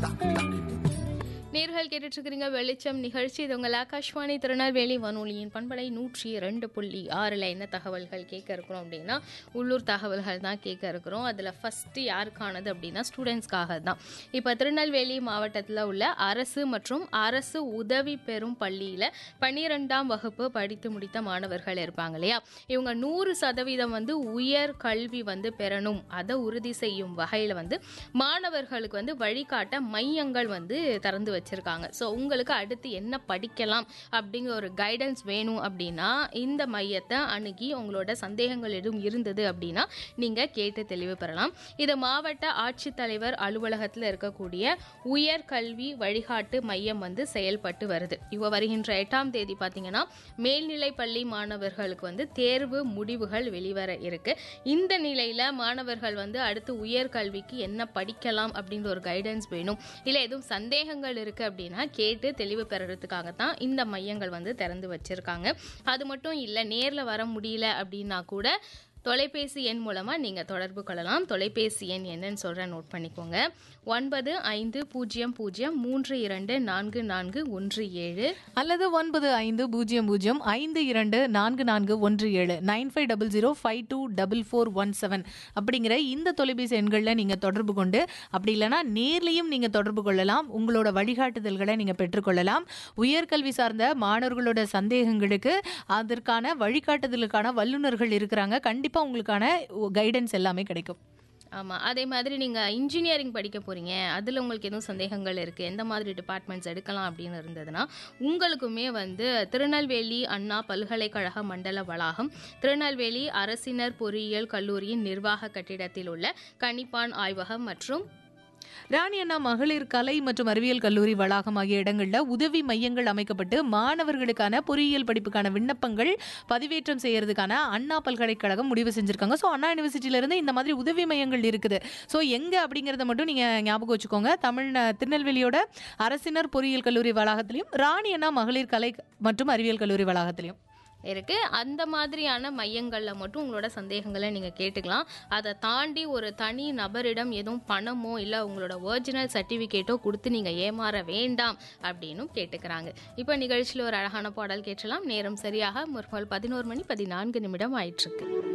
நேர்கள் கேட்டுட்டு இருக்கிறீங்க வெளிச்சம் நிகழ்ச்சி இது உங்கள் ஆகாஷ்வாணி திருநெல்வேலி வானொலியின் பண்பலை நூற்றி ரெண்டு புள்ளி ஆறில் என்ன தகவல்கள் கேட்க இருக்கிறோம் அப்படின்னா உள்ளூர் தகவல்கள் தான் கேட்க இருக்கிறோம் அதில் ஃபஸ்ட்டு யாருக்கானது அப்படின்னா ஸ்டூடெண்ட்ஸ்க்காக தான் இப்போ திருநெல்வேலி மாவட்டத்தில் உள்ள அரசு மற்றும் அரசு உதவி பெறும் பள்ளியில் பன்னிரெண்டாம் வகுப்பு படித்து முடித்த மாணவர்கள் இருப்பாங்க இல்லையா இவங்க நூறு சதவீதம் வந்து உயர் கல்வி வந்து பெறணும் அதை உறுதி செய்யும் வகையில் வந்து மாணவர்களுக்கு வந்து வழிகாட்ட மையங்கள் வந்து திறந்து வச்சிருக்காங்க ஸோ உங்களுக்கு அடுத்து என்ன படிக்கலாம் அப்படிங்கிற ஒரு கைடன்ஸ் வேணும் அப்படின்னா இந்த மையத்தை அணுகி உங்களோட சந்தேகங்கள் எதுவும் இருந்தது அப்படின்னா நீங்கள் கேட்டு தெளிவு பெறலாம் இது மாவட்ட ஆட்சித்தலைவர் அலுவலகத்தில் இருக்கக்கூடிய உயர் கல்வி வழிகாட்டு மையம் வந்து செயல்பட்டு வருது இவ வருகின்ற எட்டாம் தேதி பார்த்தீங்கன்னா மேல்நிலை பள்ளி மாணவர்களுக்கு வந்து தேர்வு முடிவுகள் வெளிவர இருக்கு இந்த நிலையில மாணவர்கள் வந்து அடுத்து உயர் கல்விக்கு என்ன படிக்கலாம் அப்படிங்கிற ஒரு கைடன்ஸ் வேணும் இல்லை எதுவும் சந்தேகங்கள் இருக்கு அப்படின்னா கேட்டு தெளிவு பெறறதுக்காக தான் இந்த மையங்கள் வந்து திறந்து வச்சிருக்காங்க அது மட்டும் இல்லை நேரில் வர முடியல அப்படின்னா கூட தொலைபேசி எண் மூலமாக நீங்கள் தொடர்பு கொள்ளலாம் தொலைபேசி எண் என்னன்னு சொல்கிறேன் நோட் பண்ணிக்கோங்க ஒன்பது ஐந்து பூஜ்ஜியம் பூஜ்ஜியம் மூன்று இரண்டு நான்கு நான்கு ஒன்று ஏழு அல்லது ஒன்பது ஐந்து பூஜ்ஜியம் பூஜ்ஜியம் ஐந்து இரண்டு நான்கு நான்கு ஒன்று ஏழு nine five double zero five two double four one seven அப்படிங்கிற இந்த தொலைபேசி எண்களில் நீங்கள் தொடர்பு கொண்டு அப்படி இல்லைன்னா நேர்லையும் நீங்கள் தொடர்பு கொள்ளலாம் உங்களோட வழிகாட்டுதல்களை நீங்கள் பெற்றுக்கொள்ளலாம் உயர்கல்வி சார்ந்த மாணவர்களோட சந்தேகங்களுக்கு அதற்கான வழிகாட்டுதலுக்கான வல்லுநர்கள் இருக்கிறாங்க கண்டிப்பாக உங்களுக்கான கைடன்ஸ் எல்லாமே கிடைக்கும் ஆமாம் அதே மாதிரி நீங்கள் இன்ஜினியரிங் படிக்க போகிறீங்க அதில் உங்களுக்கு எதுவும் சந்தேகங்கள் இருக்குது எந்த மாதிரி டிபார்ட்மெண்ட்ஸ் எடுக்கலாம் அப்படின்னு இருந்ததுன்னா உங்களுக்குமே வந்து திருநெல்வேலி அண்ணா பல்கலைக்கழக மண்டல வளாகம் திருநெல்வேலி அரசினர் பொறியியல் கல்லூரியின் நிர்வாக கட்டிடத்தில் உள்ள கணிப்பான் ஆய்வகம் மற்றும் ராணி அண்ணா மகளிர் கலை மற்றும் அறிவியல் கல்லூரி வளாகம் ஆகிய இடங்களில் உதவி மையங்கள் அமைக்கப்பட்டு மாணவர்களுக்கான பொறியியல் படிப்புக்கான விண்ணப்பங்கள் பதிவேற்றம் செய்யறதுக்கான அண்ணா பல்கலைக்கழகம் முடிவு செஞ்சிருக்காங்க ஸோ அண்ணா யூனிவர்சிட்டியில இருந்து இந்த மாதிரி உதவி மையங்கள் இருக்குது ஸோ எங்க அப்படிங்கறத மட்டும் நீங்க ஞாபகம் வச்சுக்கோங்க தமிழ் திருநெல்வேலியோட அரசினர் பொறியியல் கல்லூரி வளாகத்திலையும் ராணி அண்ணா மகளிர் கலை மற்றும் அறிவியல் கல்லூரி வளாகத்திலையும் இருக்கு அந்த மாதிரியான மையங்களில் மட்டும் உங்களோட சந்தேகங்களை நீங்கள் கேட்டுக்கலாம் அதை தாண்டி ஒரு தனி நபரிடம் எதுவும் பணமோ இல்லை உங்களோட ஒரிஜினல் சர்டிஃபிகேட்டோ கொடுத்து நீங்கள் ஏமாற வேண்டாம் அப்படின்னும் கேட்டுக்கிறாங்க இப்போ நிகழ்ச்சியில் ஒரு அழகான பாடல் கேட்டலாம் நேரம் சரியாக முற்பகல் பதினோரு மணி பதினான்கு நிமிடம் ஆயிட்டிருக்கு